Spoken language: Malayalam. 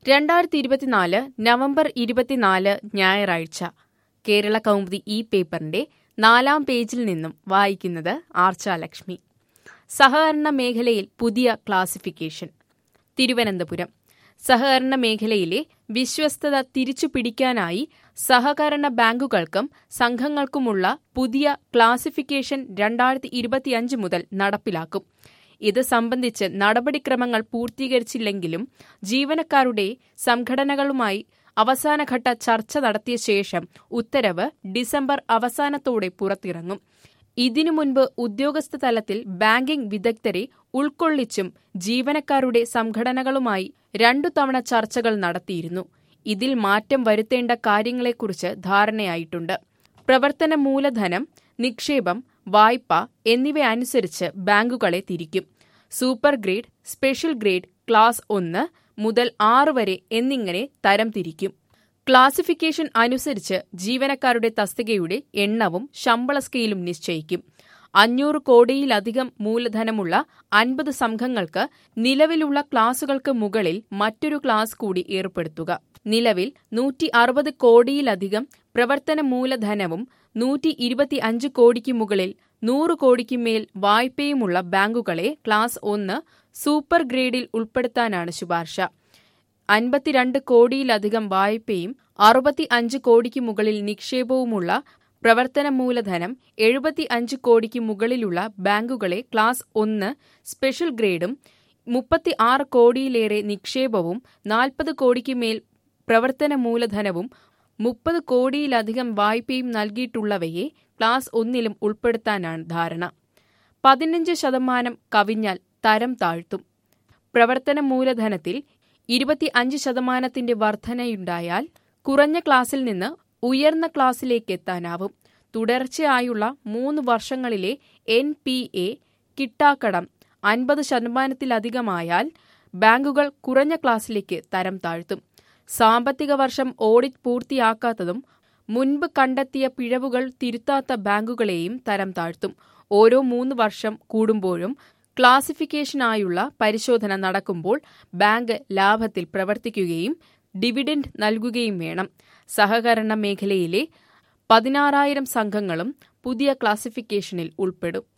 രണ്ടായിരത്തി ഇരുപത്തിനാല് നവംബർ ഇരുപത്തിനാല് ഞായറാഴ്ച കേരള കൗമുദി ഈ പേപ്പറിന്റെ നാലാം പേജിൽ നിന്നും വായിക്കുന്നത് ആർച്ചാലക്ഷ്മി സഹകരണ മേഖലയിൽ പുതിയ ക്ലാസിഫിക്കേഷൻ തിരുവനന്തപുരം സഹകരണ മേഖലയിലെ വിശ്വസ്തത തിരിച്ചുപിടിക്കാനായി സഹകരണ ബാങ്കുകൾക്കും സംഘങ്ങൾക്കുമുള്ള പുതിയ ക്ലാസിഫിക്കേഷൻ രണ്ടായിരത്തി ഇരുപത്തിയഞ്ച് മുതൽ നടപ്പിലാക്കും ഇത് സംബന്ധിച്ച് നടപടിക്രമങ്ങൾ പൂർത്തീകരിച്ചില്ലെങ്കിലും ജീവനക്കാരുടെ സംഘടനകളുമായി അവസാനഘട്ട ചർച്ച നടത്തിയ ശേഷം ഉത്തരവ് ഡിസംബർ അവസാനത്തോടെ പുറത്തിറങ്ങും ഇതിനു മുൻപ് ഉദ്യോഗസ്ഥ തലത്തിൽ ബാങ്കിംഗ് വിദഗ്ധരെ ഉൾക്കൊള്ളിച്ചും ജീവനക്കാരുടെ സംഘടനകളുമായി രണ്ടു തവണ ചർച്ചകൾ നടത്തിയിരുന്നു ഇതിൽ മാറ്റം വരുത്തേണ്ട കാര്യങ്ങളെക്കുറിച്ച് ധാരണയായിട്ടുണ്ട് പ്രവർത്തന മൂലധനം നിക്ഷേപം വായ്പ എന്നിവ അനുസരിച്ച് ബാങ്കുകളെ തിരിക്കും super grade special grade class ഒന്ന് മുതൽ ആറ് വരെ എന്നിങ്ങനെ തരം തിരിക്കും ക്ലാസിഫിക്കേഷൻ അനുസരിച്ച് ജീവനക്കാരുടെ തസ്തികയുടെ എണ്ണവും ശമ്പള സ്കെയിലും നിശ്ചയിക്കും അഞ്ഞൂറ് കോടിയിലധികം മൂലധനമുള്ള അൻപത് സംഘങ്ങൾക്ക് നിലവിലുള്ള ക്ലാസുകൾക്ക് മുകളിൽ മറ്റൊരു ക്ലാസ് കൂടി ഏർപ്പെടുത്തുക നിലവിൽ നൂറ്റി അറുപത് കോടിയിലധികം പ്രവർത്തന മൂലധനവും നൂറ്റി ഇരുപത്തി അഞ്ച് കോടിക്ക് മുകളിൽ നൂറ് കോടിക്ക് മേൽ വായ്പയുമുള്ള ബാങ്കുകളെ ക്ലാസ് ഒന്ന് സൂപ്പർ ഗ്രേഡിൽ ഉൾപ്പെടുത്താനാണ് ശുപാർശ അൻപത്തിരണ്ട് കോടിയിലധികം വായ്പയും അറുപത്തി അഞ്ച് കോടിക്ക് മുകളിൽ നിക്ഷേപവുമുള്ള പ്രവർത്തന മൂലധനം എഴുപത്തി അഞ്ച് കോടിക്ക് മുകളിലുള്ള ബാങ്കുകളെ ക്ലാസ് ഒന്ന് സ്പെഷ്യൽ ഗ്രേഡും മുപ്പത്തി ആറ് കോടിയിലേറെ നിക്ഷേപവും നാൽപ്പത് കോടിക്ക് മേൽ പ്രവർത്തന മൂലധനവും മുപ്പത് കോടിയിലധികം വായ്പയും നൽകിയിട്ടുള്ളവയെ ക്ലാസ് ഒന്നിലും ഉൾപ്പെടുത്താനാണ് ധാരണ പതിനഞ്ച് ശതമാനം കവിഞ്ഞാൽ തരം താഴ്ത്തും പ്രവർത്തന മൂലധനത്തിൽ ഇരുപത്തി അഞ്ച് ശതമാനത്തിന്റെ വർധനയുണ്ടായാൽ കുറഞ്ഞ ക്ലാസ്സിൽ നിന്ന് ഉയർന്ന ക്ലാസ്സിലേക്ക് എത്താനാവും തുടർച്ചയായുള്ള മൂന്ന് വർഷങ്ങളിലെ എൻ പി എ കിട്ടാക്കടം അൻപത് ശതമാനത്തിലധികമായാൽ ബാങ്കുകൾ കുറഞ്ഞ ക്ലാസ്സിലേക്ക് തരം താഴ്ത്തും സാമ്പത്തിക വർഷം ഓഡിറ്റ് പൂർത്തിയാക്കാത്തതും മുൻപ് കണ്ടെത്തിയ പിഴവുകൾ തിരുത്താത്ത ബാങ്കുകളെയും തരം താഴ്ത്തും ഓരോ മൂന്ന് വർഷം കൂടുമ്പോഴും ക്ലാസിഫിക്കേഷനായുള്ള പരിശോധന നടക്കുമ്പോൾ ബാങ്ക് ലാഭത്തിൽ പ്രവർത്തിക്കുകയും ഡിവിഡൻഡ് നൽകുകയും വേണം സഹകരണ മേഖലയിലെ പതിനാറായിരം സംഘങ്ങളും പുതിയ ക്ലാസിഫിക്കേഷനിൽ ഉൾപ്പെടും